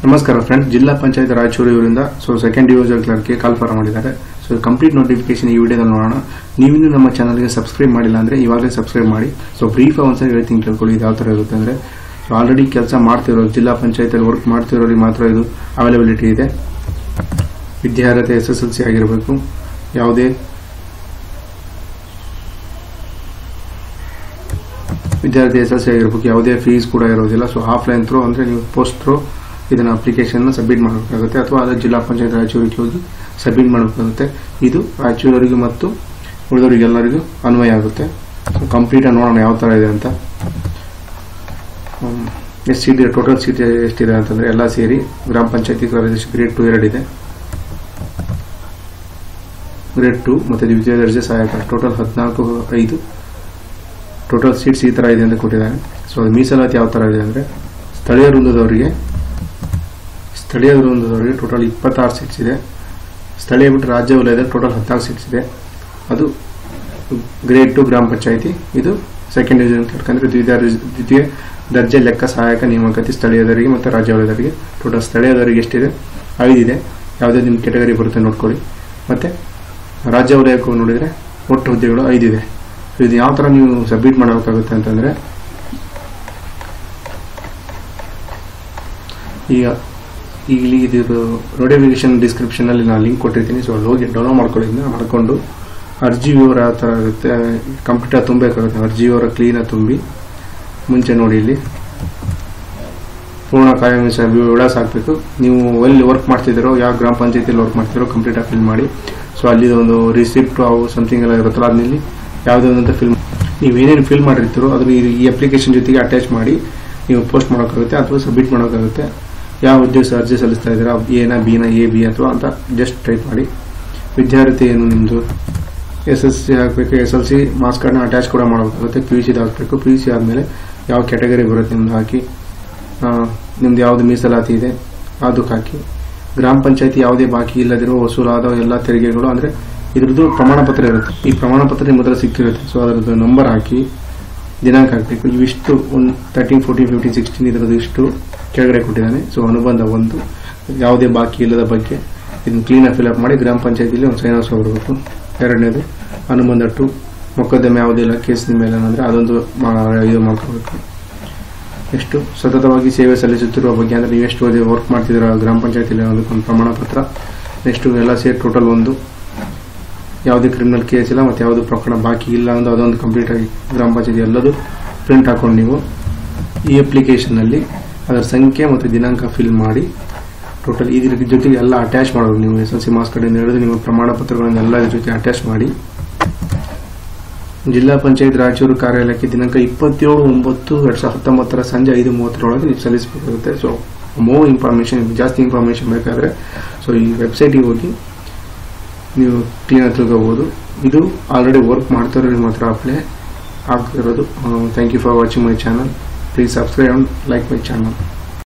ನಮಸ್ಕಾರ ಫ್ರೆಂಡ್ಸ್ ಜಿಲ್ಲಾ ಪಂಚಾಯತ್ ರಾಯಚೂರು ಇವರಿಂದ ಸೊ ಸೆಕೆಂಡ್ ಡಿವಿಷನ್ ಕ್ಲರ್ಕ್ಗೆ ಕಾಲ್ ಫಾರ್ ಮಾಡಿದ್ದಾರೆ ಸೊ ಕಂಪ್ಲೀಟ್ ನೋಟಿಫಿಕೇಶನ್ ಈ ವಿಡಿಯೋದಲ್ಲಿ ನೋಡೋಣ ನೀವಿನ್ನೂ ನಮ್ಮ ಚಾನಲ್ಗೆ ಸಬ್ಸ್ಕ್ರೈಬ್ ಮಾಡಿಲ್ಲ ಅಂದರೆ ಇವಾಗಲೇ ಸಬ್ಸ್ಕ್ರೈಬ್ ಮಾಡಿ ಸೊ ಬ್ರೀಫ್ ಒಂದ್ಸರಿ ಹೇಳ್ತೀನಿ ಕೇಳ್ಕೊಳ್ಳಿ ಇದು ಯಾವ ಥರ ಇರುತ್ತೆ ಅಂದರೆ ಸೊ ಆಲ್ರೆಡಿ ಕೆಲಸ ಮಾಡ್ತಿರೋರು ಜಿಲ್ಲಾ ಪಂಚಾಯತಲ್ಲಿ ವರ್ಕ್ ಮಾಡ್ತಿರೋರಿಗೆ ಮಾತ್ರ ಇದು ಅವೈಲಬಿಲಿಟಿ ಇದೆ ವಿದ್ಯಾರ್ಹತೆ ಎಸ್ ಎಸ್ ಎಲ್ ಸಿ ಆಗಿರಬೇಕು ಯಾವುದೇ ವಿದ್ಯಾರ್ಥಿ ಎಸ್ ಎಲ್ ಸಿ ಆಗಿರ್ಬೇಕು ಯಾವುದೇ ಫೀಸ್ ಕೂಡ ಇರೋದಿಲ್ಲ ಸೊ ಆಫ್ಲೈನ್ ಥ್ರೂ ಅಂದರೆ ನೀವು ಪೋಸ್ಟ್ ಥ್ರೂ ಇದನ್ನ ಅಪ್ಲಿಕೇಶನ್ ಸಬ್ಮಿಟ್ ಮಾಡಬೇಕಾಗುತ್ತೆ ಅಥವಾ ಅದು ಜಿಲ್ಲಾ ಪಂಚಾಯತ್ ರಾಯಚೂರಿಗೆ ಹೋಗಿ ಸಬ್ಮಿಟ್ ಮಾಡಬೇಕಾಗುತ್ತೆ ಇದು ರಾಯಚೂರವರಿಗೆ ಮತ್ತು ಉಳಿದವರಿಗೆಲ್ಲರಿಗೂ ಅನ್ವಯ ಆಗುತ್ತೆ ಸೊ ಕಂಪ್ಲೀಟ್ ನೋಡೋಣ ಯಾವ ಥರ ಇದೆ ಅಂತ ಎಷ್ಟು ಸೀಟ್ ಇದೆ ಟೋಟಲ್ ಸೀಟ್ ಎಷ್ಟಿದೆ ಅಂತಂದ್ರೆ ಎಲ್ಲ ಸೇರಿ ಗ್ರಾಮ ಪಂಚಾಯತಿ ಕಾರ್ಯದರ್ಶಿ ಗ್ರೇಡ್ ಟು ಎರಡಿದೆ ಗ್ರೇಡ್ ಟು ಮತ್ತು ದ್ವಿತೀಯ ದರ್ಜೆ ಸಹಾಯಕ ಟೋಟಲ್ ಹದಿನಾಲ್ಕು ಐದು ಟೋಟಲ್ ಸೀಟ್ಸ್ ಈ ಥರ ಇದೆ ಅಂತ ಕೊಟ್ಟಿದ್ದಾರೆ ಸೊ ಅದು ಮೀಸಲಾತಿ ಯಾವ ಥರ ಇದೆ ಅಂದರೆ ಸ್ಥಳೀಯ ವೃಂದದವರಿಗೆ ಸ್ಥಳೀಯ ವೃಂದದವರಿಗೆ ಟೋಟಲ್ ಇಪ್ಪತ್ತಾರು ಸೀಟ್ಸ್ ಇದೆ ಸ್ಥಳೀಯ ಬಿಟ್ಟು ರಾಜ್ಯ ವಲಯದಲ್ಲಿ ಟೋಟಲ್ ಹದಿನಾಲ್ಕು ಸೀಟ್ಸ್ ಇದೆ ಅದು ಗ್ರೇಡ್ ಟು ಗ್ರಾಮ ಪಂಚಾಯಿತಿ ಇದು ಸೆಕೆಂಡ್ ಡಿವಿಷನ್ ಕ್ಲರ್ಕ್ ಅಂದರೆ ದ್ವಿತೀಯ ದ್ವಿತೀಯ ದರ್ಜೆ ಲೆಕ್ಕ ಸಹಾಯಕ ನೇಮಕಾತಿ ಸ್ಥಳೀಯದವರಿಗೆ ಮತ್ತು ರಾಜ್ಯ ವಲಯದವರಿಗೆ ಟೋಟಲ್ ಸ್ಥಳೀಯದವರಿಗೆ ಎಷ್ಟಿದೆ ಐದಿದೆ ಯಾವುದೇ ನಿಮ್ಮ ಕೆಟಗರಿ ಬರುತ್ತೆ ನೋಡ್ಕೊಳ್ಳಿ ಮತ್ತೆ ರಾಜ್ಯ ವಲಯಕ್ಕೂ ನೋಡಿದರೆ ಒಟ್ಟು ಹುದ್ದೆಗಳು ಐದಿದೆ ಇದು ಯಾವ ಥರ ನೀವು ಸಬ್ಮಿಟ್ ಮಾಡಬೇಕಾಗುತ್ತೆ ಅಂತಂದರೆ ಈಗ ಇಲ್ಲಿ ಇದು ನೋಟಿಫಿಕೇಶನ್ ಡಿಸ್ಕ್ರಿಪ್ಷನ್ ಅಲ್ಲಿ ನಾನು ಲಿಂಕ್ ಕೊಟ್ಟಿರ್ತೀನಿ ಸೊ ಅಲ್ಲಿ ಹೋಗಿ ಡೌನ್ಲೋಡ್ ಮಾಡ್ಕೊಳ್ಳಿ ಇದನ್ನ ಮಾಡ್ಕೊಂಡು ಅರ್ಜಿ ವಿವರ ಯಾವ ಥರ ಇರುತ್ತೆ ಕಂಪ್ಯೂಟರ್ ತುಂಬಬೇಕಾಗುತ್ತೆ ಅರ್ಜಿ ವಿವರ ಕ್ಲೀನಾಗಿ ತುಂಬಿ ಮುಂಚೆ ನೋಡಿ ಇಲ್ಲಿ ಪೂರ್ಣ ಕಾಯಂ ವಿಳಾಸ ಹಾಕಬೇಕು ನೀವು ಎಲ್ಲಿ ವರ್ಕ್ ಮಾಡ್ತಿದ್ದೀರೋ ಯಾವ ಗ್ರಾಮ ಪಂಚಾಯತಿಯಲ್ಲಿ ವರ್ಕ್ ಮಾಡ್ತಿರೋ ಕಂಪ್ಲೀಟಾಗಿ ಫಿಲ್ ಮಾಡಿ ಸೊ ಅಲ್ಲಿ ಒಂದು ರಿಸಿಪ್ಟ್ ಅವು ಸಮಥಿಂಗ್ ಎಲ್ಲ ಇರುತ್ತಲ್ಲ ಅದನ್ನಲ್ಲಿ ಯಾವುದೇ ಒಂದಂತ ಫಿಲ್ ನೀವು ಏನೇನು ಫಿಲ್ ಮಾಡಿರ್ತೀರೋ ಅದನ್ನ ಈ- ಈ ಅಪ್ಲಿಕೇಶನ್ ಜೊತೆಗೆ ಅಟ್ಯಾಚ್ ಮಾಡಿ ನೀವು ಪೋಸ್ಟ್ ಮಾಡೋಕ್ಕಾಗುತ್ತೆ ಅಥವಾ ಸಬ್ಮಿಟ್ ಮಾಡೋಕ್ಕಾಗುತ್ತೆ ಯಾವ ಉದ್ದೇಶ ಅರ್ಜಿ ಸಲ್ಲಿಸ್ತಾ ಇದ್ದೀರಾ ಎನ ಬಿನ ಎ ಬಿ ಅಥವಾ ಅಂತ ಜಸ್ಟ್ ಟೈಪ್ ಮಾಡಿ ವಿದ್ಯಾರ್ಥಿ ಏನು ನಿಮ್ಮದು ಎಸ್ ಎಸ್ ಸಿ ಹಾಕಬೇಕು ಎಸ್ ಎಲ್ ಸಿ ಮಾರ್ಕ್ಸ್ ಕಾರ್ಡ್ನ ಅಟ್ಯಾಚ್ ಕೂಡ ಮಾಡಬೇಕಾಗುತ್ತೆ ಪಿ ಯು ಸಿದು ಹಾಕಬೇಕು ಪಿ ಯು ಸಿ ಆದಮೇಲೆ ಯಾವ ಕ್ಯಾಟಗರಿ ಬರುತ್ತೆ ನಿಮ್ದು ಹಾಕಿ ಆ, ನಿಮ್ದು ಯಾವ್ದು ಮೀಸಲಾತಿ ಇದೆ ಅದಕ್ಕೆ ಹಾಕಿ ಗ್ರಾಮ ಪಂಚಾಯತಿ ಯಾವುದೇ ಬಾಕಿ ಇಲ್ಲದಿರೋ ವಸೂಲಾದ ಎಲ್ಲ ತೆರಿಗೆಗಳು ಅಂದ್ರೆ ಇದ್ರದ್ದು ಪ್ರಮಾಣ ಪತ್ರ ಇರುತ್ತೆ ಈ ಪ್ರಮಾಣ ಪತ್ರ ನಿಮ್ಮ ಹತ್ರ ಸಿಕ್ಕಿರುತ್ತೆ ಸೊ ಅದರದ್ದು ನಂಬರ್ ಹಾಕಿ ದಿನಾಂಕ ಹಾಕಬೇಕು ಇವಿಷ್ಟು ಒಂದು ತರ್ಟೀನ್ ಫೋರ್ಟೀನ್ ಫಿಫ್ಟೀನ್ ಸಿಕ್ಸ್ಟೀನ್ ಇದರದ್ದು ಇಷ್ಟು ಕೆಳಗಡೆ ಕೊಟ್ಟಿದ್ದಾನೆ ಸೊ ಅನುಬಂಧ ಒಂದು ಯಾವುದೇ ಬಾಕಿ ಇಲ್ಲದ ಬಗ್ಗೆ ಇದನ್ನ ಕ್ಲೀನಾಗಿ ಫಿಲ್ಅಪ್ ಮಾಡಿ ಗ್ರಾಮ ಪಂಚಾಯತಿಲಿ ಒಂದು ಸೈನ್ ಹೋಗ್ಬಿಡ್ಬೇಕು ಎರಡನೇದು ಅನುಬಂಧ ಟು ಮೊಕದ್ದಮೆ ಯಾವುದಿಲ್ಲ ಕೇಸ್ ನಿಮ್ಮ ಮೇಲೆ ಅಂದ್ರೆ ಅದೊಂದು ಮಾ- ಇದು ಮಾಡ್ಕೋಬೇಕು ಎಷ್ಟು ಸತತವಾಗಿ ಸೇವೆ ಸಲ್ಲಿಸುತ್ತಿರುವ ಬಗ್ಗೆ ಅಂದ್ರೆ ನೀವು ಎಷ್ಟು ವರ್ಕ್ ಮಾಡ್ತಿದ್ದೀರಾ ಗ್ರಾಮ ಪಂಚಾಯತಿಲಿ ಅನ್ನೋದಕ್ಕೊಂದು ಪ್ರಮಾಣ ಪತ್ರ ನೆಕ್ಸ್ಟ್ ಎಲ್ಲ ಸೇರಿ ಟೋಟಲ್ ಒಂದು ಯಾವುದೇ ಕ್ರಿಮಿನಲ್ ಕೇಸ್ ಇಲ್ಲ ಮತ್ತು ಯಾವುದೇ ಪ್ರಕರಣ ಬಾಕಿ ಇಲ್ಲ ಅಂತ ಅದೊಂದು ಕಂಪ್ಲೀಟ್ ಆಗಿ ಗ್ರಾಮ ಪಂಚಾಯತಿ ಎಲ್ಲದೂ ಪ್ರಿಂಟ್ ಹಾಕೊಂಡು ನೀವು ಈ ಅಪ್ಲಿಕೇಶನ್ನಲ್ಲಿ ಅದರ ಸಂಖ್ಯೆ ಮತ್ತು ದಿನಾಂಕ ಫಿಲ್ ಮಾಡಿ ಟೋಟಲ್ ಇದ್ರ ಜೊತೆಗೆ ಎಲ್ಲ ಅಟ್ಯಾಚ್ ಮಾಡಬೇಕು ನೀವು ಎಸ್ ಎಲ್ ಸಿ ಮಾರ್ಕ್ಸ್ ಕಡೆಯಿಂದ ಹಿಡಿದು ನಿಮ್ಮ ಪ್ರಮಾಣ ಪತ್ರಗಳನ್ನೆಲ್ಲ ಇದ್ರ ಜೊತೆ ಅಟ್ಯಾಚ್ ಮಾಡಿ ಜಿಲ್ಲಾ ಪಂಚಾಯತ್ ರಾಯಚೂರು ಕಾರ್ಯಾಲಯಕ್ಕೆ ದಿನಾಂಕ ಇಪ್ಪತ್ತೇಳು ಒಂಬತ್ತು ಎರಡ್ ಸಾವಿರದ ಹತ್ತೊಂಬತ್ತರ ಸಂಜೆ ಐದು ಮೂವತ್ತರೊಳಗೆ ನೀವು ಸಲ್ಲಿಸಬೇಕಾಗುತ್ತೆ ಸೊ ಮೋ ಇನ್ಫಾರ್ಮೇಶನ್ ಜಾಸ್ತಿ ಇನ್ಫಾರ್ಮೇಶನ್ ಬೇಕಾದ್ರೆ ಸೊ ಈ ವೆಬ್ಸೈಟಿಗೆ ಹೋಗಿ ನೀವು ಕ್ಲೀನಾಗಿ ತಿಳ್ಕೋಬಹುದು ಇದು ಆಲ್ರೆಡಿ ವರ್ಕ್ ಮಾಡ್ತಿರೋರಿಗೆ ಮಾತ್ರ ಅಪ್ಲೈ ಆಗ್ತಿರೋದು thank you for watching my channel please subscribe and like my channel